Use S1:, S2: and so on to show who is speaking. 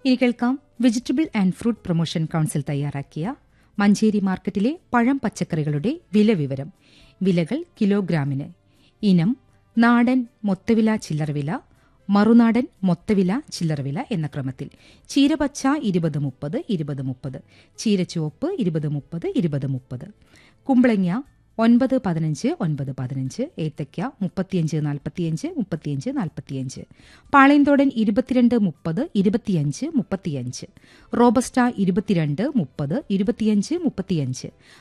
S1: ഇനി കേൾക്കാം vegetable and fruit promotion council തയ്യാറാക്കിയ മഞ്ചേരി മാർക്കറ്റിലെ പഴം പച്ചക്കറികളുടെ വില വിവരം വിലകൾ കിലോഗ്രാമിന് ഇനം നാടൻ മൊത്തവില ചില്ലറവില മറുനാടൻ മൊത്തവില ചില്ലറവില എന്ന ക്രമത്തിൽ ചീരപച്ച ഇരുപത് മുപ്പത് ഇരുപത് മുപ്പത് ചീരച്ചുവപ്പ് ഇരുപത് മുപ്പത് ഇരുപത് മുപ്പത് കുമ്പളങ്ങ ഒൻപത് പതിനഞ്ച് ഒൻപത് പതിനഞ്ച് ഏത്തയ്ക്ക മുപ്പത്തിയഞ്ച് നാൽപ്പത്തിയഞ്ച് മുപ്പത്തിയഞ്ച് നാൽപ്പത്തിയഞ്ച് പാളയന്തോടൻ ഇരുപത്തിരണ്ട് മുപ്പത് ഇരുപത്തിയഞ്ച് മുപ്പത്തിയഞ്ച് റോബസ്റ്റ ഇരുപത്തിരണ്ട് മുപ്പത് ഇരുപത്തിയഞ്ച് മുപ്പത്തിയഞ്ച്